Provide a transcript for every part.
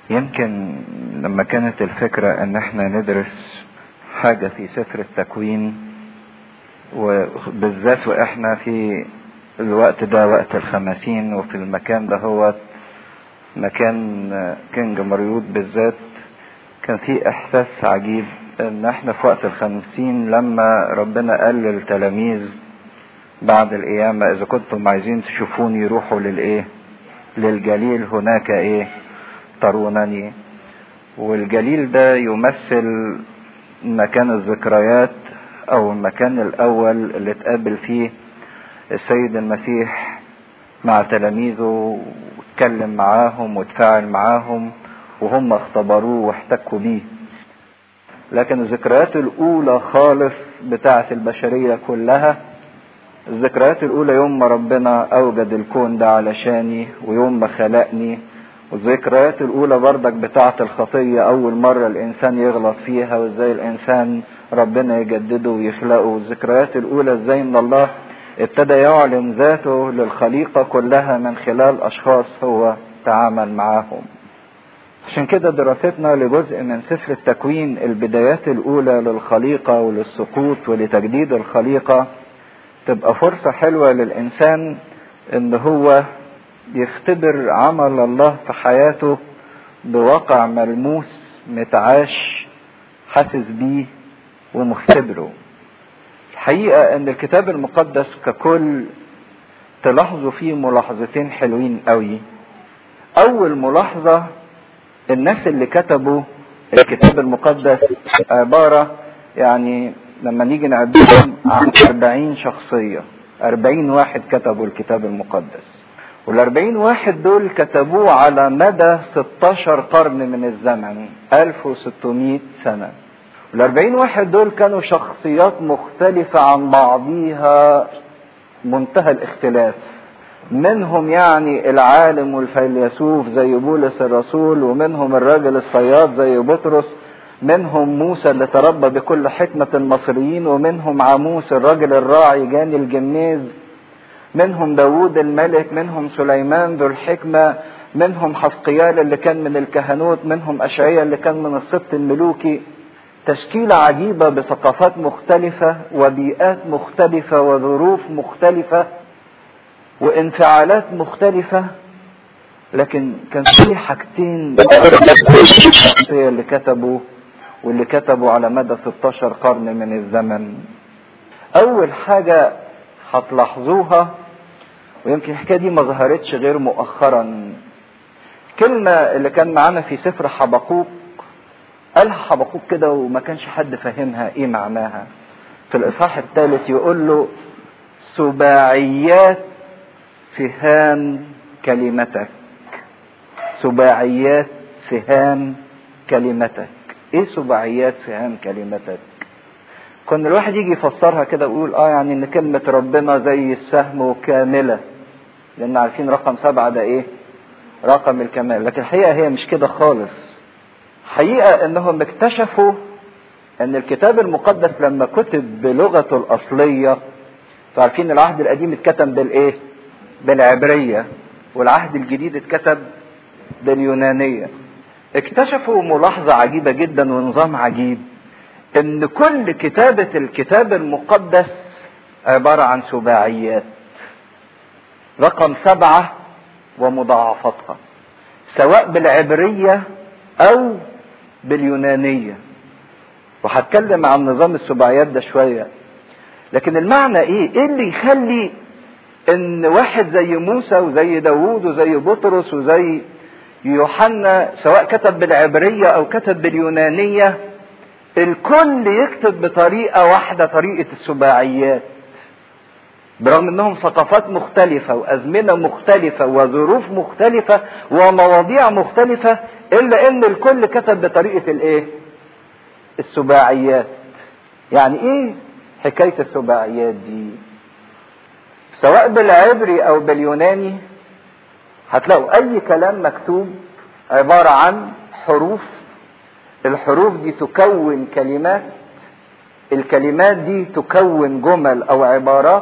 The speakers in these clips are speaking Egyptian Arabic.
يمكن لما كانت الفكرة ان احنا ندرس حاجة في سفر التكوين وبالذات واحنا في الوقت ده وقت الخمسين وفي المكان ده هو مكان كينج مريوط بالذات كان في احساس عجيب ان احنا في وقت الخمسين لما ربنا قال للتلاميذ بعد القيامة اذا كنتم عايزين تشوفوني روحوا للايه للجليل هناك ايه ترونني والجليل ده يمثل مكان الذكريات او المكان الاول اللي اتقابل فيه السيد المسيح مع تلاميذه واتكلم معاهم وتفاعل معاهم وهم اختبروه واحتكوا بيه لكن الذكريات الاولى خالص بتاعه البشريه كلها الذكريات الاولى يوم ما ربنا اوجد الكون ده علشاني ويوم ما خلقني والذكريات الاولى بردك بتاعه الخطيه اول مره الانسان يغلط فيها وازاي الانسان ربنا يجدده ويخلقه والذكريات الاولى ازاي ان الله ابتدى يعلن ذاته للخليقه كلها من خلال اشخاص هو تعامل معاهم عشان كده دراستنا لجزء من سفر التكوين البدايات الاولى للخليقه وللسقوط ولتجديد الخليقه تبقى فرصه حلوه للانسان ان هو يختبر عمل الله في حياته بواقع ملموس متعاش حاسس بيه ومختبره الحقيقة ان الكتاب المقدس ككل تلاحظوا فيه ملاحظتين حلوين قوي اول ملاحظة الناس اللي كتبوا الكتاب المقدس عبارة يعني لما نيجي نعدهم عن 40 شخصية 40 واحد كتبوا الكتاب المقدس والأربعين واحد دول كتبوه على مدى 16 قرن من الزمن 1600 سنة والأربعين واحد دول كانوا شخصيات مختلفة عن بعضيها منتهى الاختلاف منهم يعني العالم والفيلسوف زي بولس الرسول ومنهم الراجل الصياد زي بطرس منهم موسى اللي تربى بكل حكمة المصريين ومنهم عاموس الراجل الراعي جاني الجميز منهم داوود الملك منهم سليمان ذو الحكمة منهم حسقيال اللي كان من الكهنوت منهم أشعية اللي كان من السبط الملوكي تشكيلة عجيبة بثقافات مختلفة وبيئات مختلفة وظروف مختلفة وانفعالات مختلفة لكن كان في حاجتين اللي كتبوا واللي كتبوا على مدى 16 قرن من الزمن أول حاجة هتلاحظوها ويمكن الحكايه دي ما ظهرتش غير مؤخرا كلمة اللي كان معانا في سفر حبقوق قالها حبقوق كده وما كانش حد فاهمها ايه معناها في الاصحاح الثالث يقول له سباعيات سهام كلمتك سباعيات سهام كلمتك ايه سباعيات سهام كلمتك كان الواحد يجي يفسرها كده ويقول اه يعني ان كلمة ربنا زي السهم وكاملة لان عارفين رقم سبعة ده ايه رقم الكمال لكن الحقيقة هي مش كده خالص حقيقة انهم اكتشفوا ان الكتاب المقدس لما كتب بلغته الاصلية عارفين العهد القديم اتكتب بالايه بالعبرية والعهد الجديد اتكتب باليونانية اكتشفوا ملاحظة عجيبة جدا ونظام عجيب ان كل كتابة الكتاب المقدس عبارة عن سباعيات رقم سبعة ومضاعفتها سواء بالعبرية او باليونانية وهتكلم عن نظام السباعيات ده شوية لكن المعنى ايه ايه اللي يخلي ان واحد زي موسى وزي داوود وزي بطرس وزي يوحنا سواء كتب بالعبرية او كتب باليونانية الكل يكتب بطريقة واحدة طريقة السباعيات برغم انهم ثقافات مختلفة وازمنة مختلفة وظروف مختلفة ومواضيع مختلفة الا ان الكل كتب بطريقة الايه السباعيات يعني ايه حكاية السباعيات دي سواء بالعبري او باليوناني هتلاقوا اي كلام مكتوب عبارة عن حروف الحروف دي تكون كلمات الكلمات دي تكون جمل او عبارات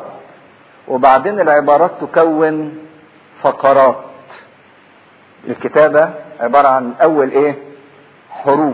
وبعدين العبارات تكون فقرات الكتابة عبارة عن اول ايه حروف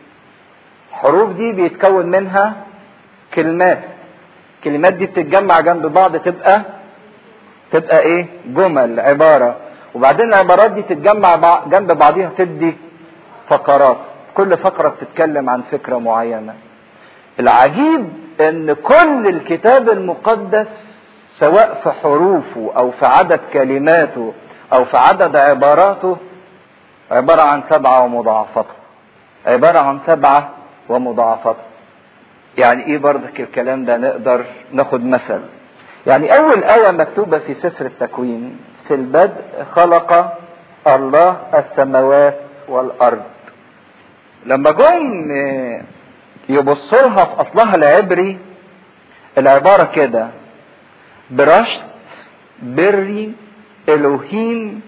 الحروف دي بيتكون منها كلمات الكلمات دي بتتجمع جنب بعض تبقى تبقى ايه جمل عبارة وبعدين العبارات دي تتجمع جنب بعضيها تدي فقرات كل فقرة بتتكلم عن فكرة معينة العجيب ان كل الكتاب المقدس سواء في حروفه او في عدد كلماته او في عدد عباراته عبارة عن سبعة ومضاعفتها عبارة عن سبعة ومضاعفتها يعني ايه برضك الكلام ده نقدر ناخد مثل يعني اول آية مكتوبة في سفر التكوين في البدء خلق الله السماوات والارض لما جم يبصوا لها في اصلها العبري العبارة كده برشت بري الوهيم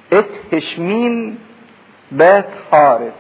اتهشمين بات حارس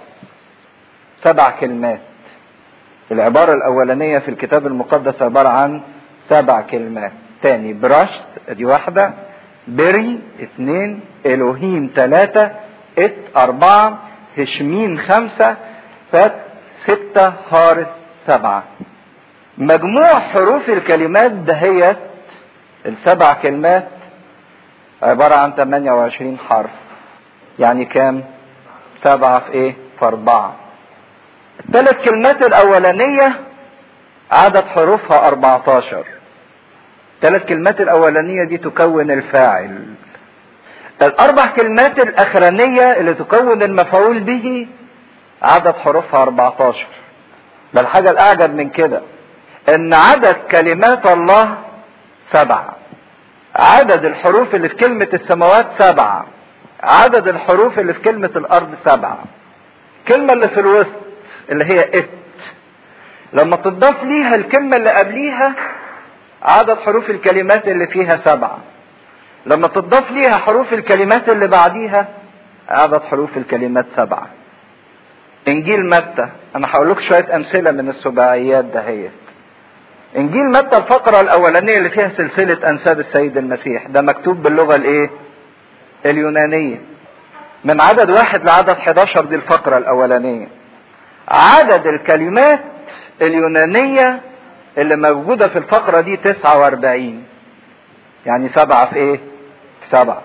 سبع كلمات العبارة الأولانية في الكتاب المقدس عبارة عن سبع كلمات تاني برشت دي واحدة بري اثنين الوهيم ثلاثة ات أربعة هشمين خمسة فات ستة هارس سبعة مجموع حروف الكلمات دهيت السبع كلمات عبارة عن 28 حرف يعني كام سبعة في ايه في اربعة الثلاث كلمات الاولانية عدد حروفها 14 الثلاث كلمات الاولانية دي تكون الفاعل الاربع كلمات الاخرانية اللي تكون المفعول به عدد حروفها 14 بل الحاجة الاعجب من كده ان عدد كلمات الله سبعة عدد الحروف اللي في كلمة السماوات سبعة عدد الحروف اللي في كلمة الأرض سبعة الكلمة اللي في الوسط اللي هي ات لما تضاف ليها الكلمة اللي قبليها عدد حروف الكلمات اللي فيها سبعة لما تضاف ليها حروف الكلمات اللي بعديها عدد حروف الكلمات سبعة انجيل متى انا هقول لك شوية امثلة من السباعيات دهيت انجيل متى الفقرة الاولانية اللي فيها سلسلة انساب السيد المسيح ده مكتوب باللغة الايه اليونانية من عدد واحد لعدد 11 دي الفقرة الاولانية عدد الكلمات اليونانية اللي موجودة في الفقرة دي 49 يعني سبعة في ايه في سبعة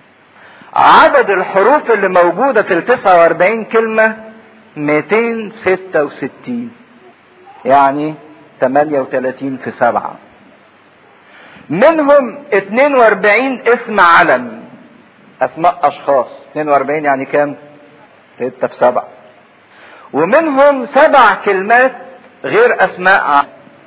عدد الحروف اللي موجودة في ال 49 كلمة 266 يعني 38 في سبعة منهم 42 اسم علم اسماء اشخاص 42 يعني كام 6 في 7 ومنهم سبع كلمات غير اسماء علم.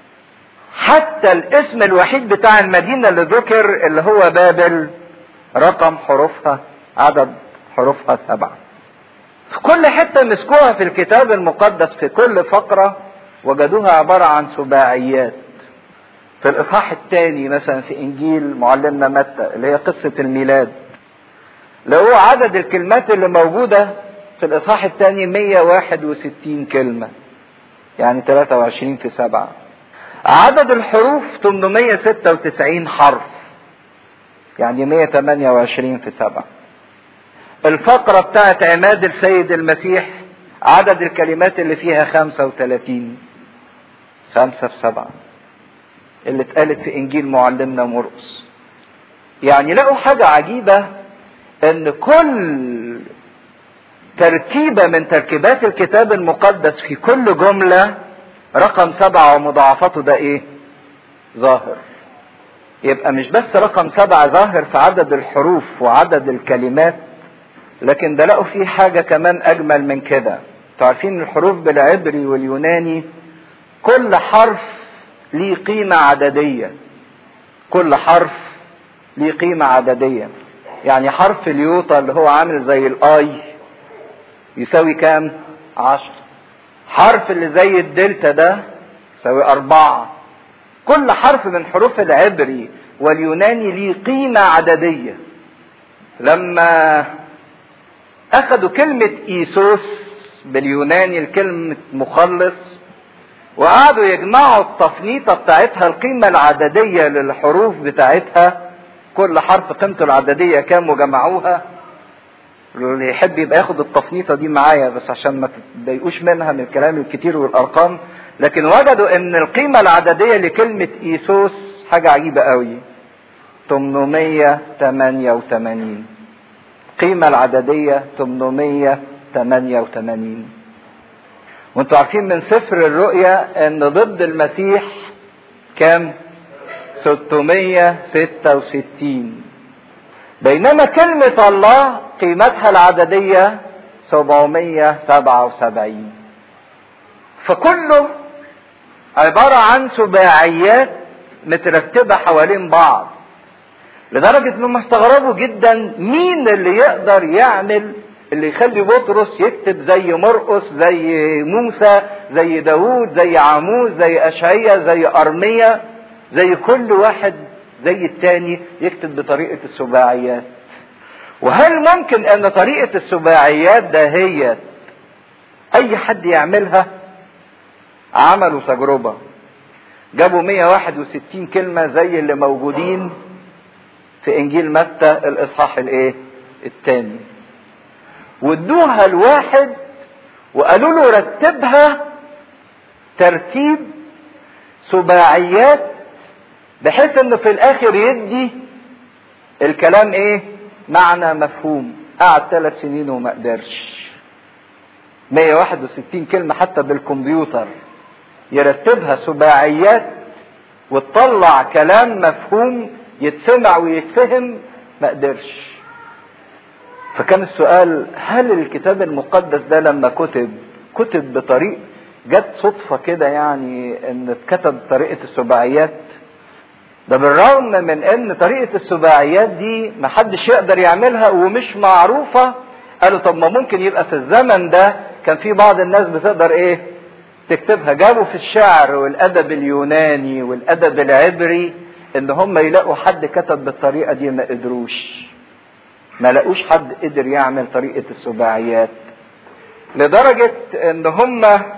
حتى الاسم الوحيد بتاع المدينة اللي ذكر اللي هو بابل رقم حروفها عدد حروفها سبعة في كل حتة مسكوها في الكتاب المقدس في كل فقرة وجدوها عبارة عن سباعيات في الإصحاح الثاني مثلا في إنجيل معلمنا متى اللي هي قصة الميلاد اللي هو عدد الكلمات اللي موجودة في الإصحاح الثاني 161 كلمة يعني 23 في 7 عدد الحروف 896 حرف يعني 128 في 7 الفقرة بتاعت عماد السيد المسيح عدد الكلمات اللي فيها 35 خمسة في سبعة اللي اتقالت في انجيل معلمنا مرقس يعني لقوا حاجة عجيبة ان كل تركيبة من تركيبات الكتاب المقدس في كل جملة رقم سبعة ومضاعفاته ده ايه ظاهر يبقى مش بس رقم سبعة ظاهر في عدد الحروف وعدد الكلمات لكن ده لقوا فيه حاجة كمان أجمل من كده تعرفين الحروف بالعبري واليوناني كل حرف ليه قيمة عددية كل حرف ليه قيمة عددية يعني حرف اليوطا اللي هو عامل زي الاي يساوي كام عشر حرف اللي زي الدلتا ده يساوي أربعة كل حرف من حروف العبري واليوناني ليه قيمة عددية لما أخذوا كلمة إيسوس باليوناني الكلمة مخلص وقعدوا يجمعوا التفنيطة بتاعتها القيمة العددية للحروف بتاعتها كل حرف قيمته العددية كام وجمعوها اللي يحب يبقى ياخد التفنيطة دي معايا بس عشان ما تضايقوش منها من الكلام الكتير والأرقام لكن وجدوا ان القيمة العددية لكلمة ايسوس حاجة عجيبة قوي 888 القيمة العددية 888 وانتوا عارفين من سفر الرؤيا ان ضد المسيح كام 666 بينما كلمة الله قيمتها العددية 777 فكله عبارة عن سباعيات مترتبة حوالين بعض لدرجة انهم استغربوا جدا مين اللي يقدر يعمل اللي يخلي بطرس يكتب زي مرقس زي موسى زي داوود زي عاموس زي اشعيا زي ارميا زي كل واحد زي التاني يكتب بطريقة السباعيات وهل ممكن ان طريقة السباعيات دهيت اي حد يعملها عملوا تجربة جابوا 161 كلمة زي اللي موجودين في انجيل متى الاصحاح الايه الثاني وادوها الواحد وقالوا له رتبها ترتيب سباعيات بحيث انه في الاخر يدي الكلام ايه معنى مفهوم قعد ثلاث سنين وما قدرش 161 كلمة حتى بالكمبيوتر يرتبها سباعيات وتطلع كلام مفهوم يتسمع ويتفهم ما قدرش فكان السؤال هل الكتاب المقدس ده لما كتب كتب بطريق جت صدفة كده يعني ان اتكتب بطريقة السباعيات ده بالرغم من ان طريقة السباعيات دي محدش يقدر يعملها ومش معروفة قالوا طب ما ممكن يبقى في الزمن ده كان في بعض الناس بتقدر ايه تكتبها جابوا في الشعر والادب اليوناني والادب العبري ان هم يلاقوا حد كتب بالطريقة دي ما قدروش ما لقوش حد قدر يعمل طريقة السباعيات لدرجة ان هم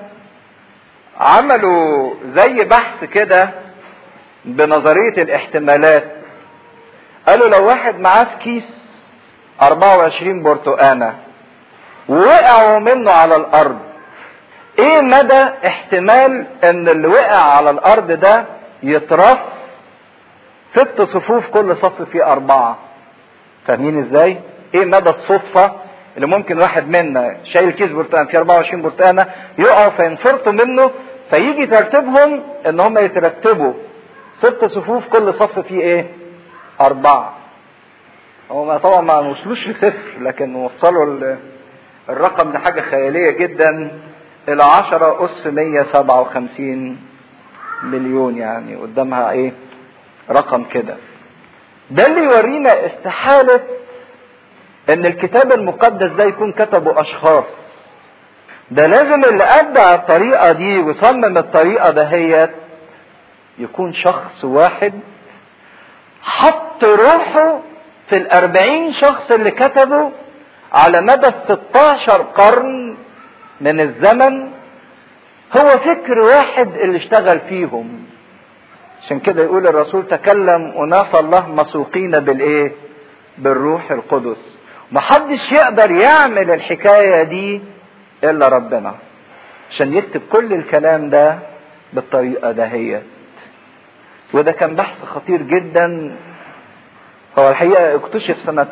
عملوا زي بحث كده بنظرية الاحتمالات قالوا لو واحد معاه في كيس 24 برتقانة ووقعوا منه على الارض ايه مدى احتمال ان اللي وقع على الارض ده يترص ست صفوف كل صف فيه اربعة فاهمين ازاي ايه مدى الصدفة اللي ممكن واحد منا شايل كيس برتقان فيه 24 برتقانة يقعوا فينفرطوا منه فيجي ترتيبهم ان هم يترتبوا ست صفوف كل صف فيه ايه اربعة هو طبعا ما وصلوش لصفر لكن وصلوا الرقم لحاجة خيالية جدا الى عشرة اس 157 مليون يعني قدامها ايه رقم كده ده اللي يورينا استحالة ان الكتاب المقدس ده يكون كتبه اشخاص ده لازم اللي ابدع الطريقة دي وصمم الطريقة دهيت يكون شخص واحد حط روحه في الاربعين شخص اللي كتبوا على مدى 16 قرن من الزمن هو فكر واحد اللي اشتغل فيهم عشان كده يقول الرسول تكلم أناس الله مسوقين بالإيه؟ بالروح القدس. محدش يقدر يعمل الحكاية دي إلا ربنا. عشان يكتب كل الكلام ده بالطريقة دهيت. وده كان بحث خطير جدا هو الحقيقة اكتشف سنة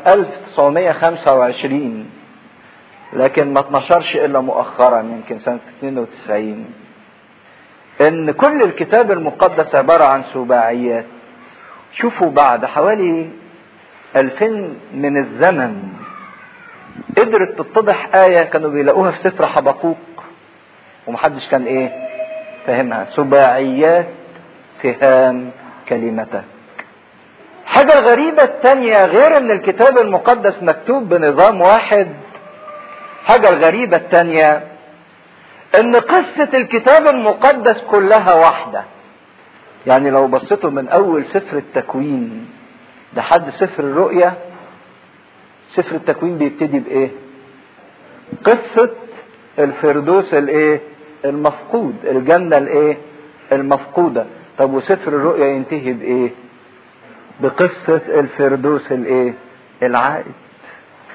1925 لكن ما اتنشرش إلا مؤخرا يمكن سنة 92 ان كل الكتاب المقدس عبارة عن سباعيات شوفوا بعد حوالي ألفين من الزمن قدرت تتضح آية كانوا بيلاقوها في سفر حبقوق ومحدش كان ايه فاهمها سباعيات سهام كلمتك حاجة الغريبة التانية غير ان الكتاب المقدس مكتوب بنظام واحد حاجة الغريبة التانية ان قصة الكتاب المقدس كلها واحدة يعني لو بصيتوا من اول سفر التكوين لحد سفر الرؤيا سفر التكوين بيبتدي بايه قصة الفردوس الايه المفقود الجنة الايه المفقودة طب وسفر الرؤيا ينتهي بايه بقصة الفردوس الايه العائد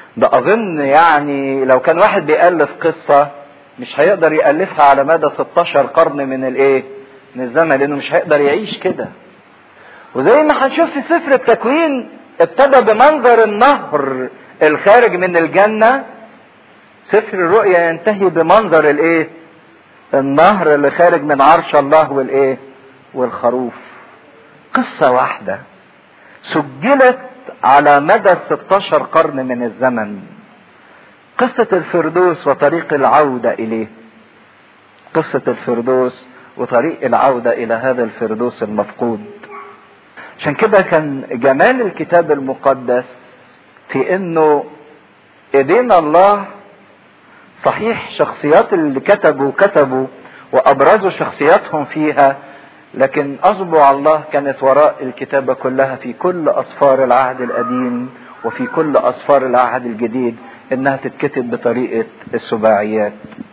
ده اظن يعني لو كان واحد بيألف قصة مش هيقدر يألفها على مدى 16 قرن من الايه من الزمن لانه مش هيقدر يعيش كده وزي ما هنشوف في سفر التكوين ابتدى بمنظر النهر الخارج من الجنة سفر الرؤيا ينتهي بمنظر الايه النهر اللي خارج من عرش الله والايه والخروف قصة واحدة سجلت على مدى 16 قرن من الزمن قصة الفردوس وطريق العودة إليه قصة الفردوس وطريق العودة إلى هذا الفردوس المفقود عشان كده كان جمال الكتاب المقدس في انه ايدينا الله صحيح شخصيات اللي كتبوا كتبوا وابرزوا شخصياتهم فيها لكن اصبع الله كانت وراء الكتابه كلها في كل اسفار العهد القديم وفي كل اسفار العهد الجديد انها تتكتب بطريقه السباعيات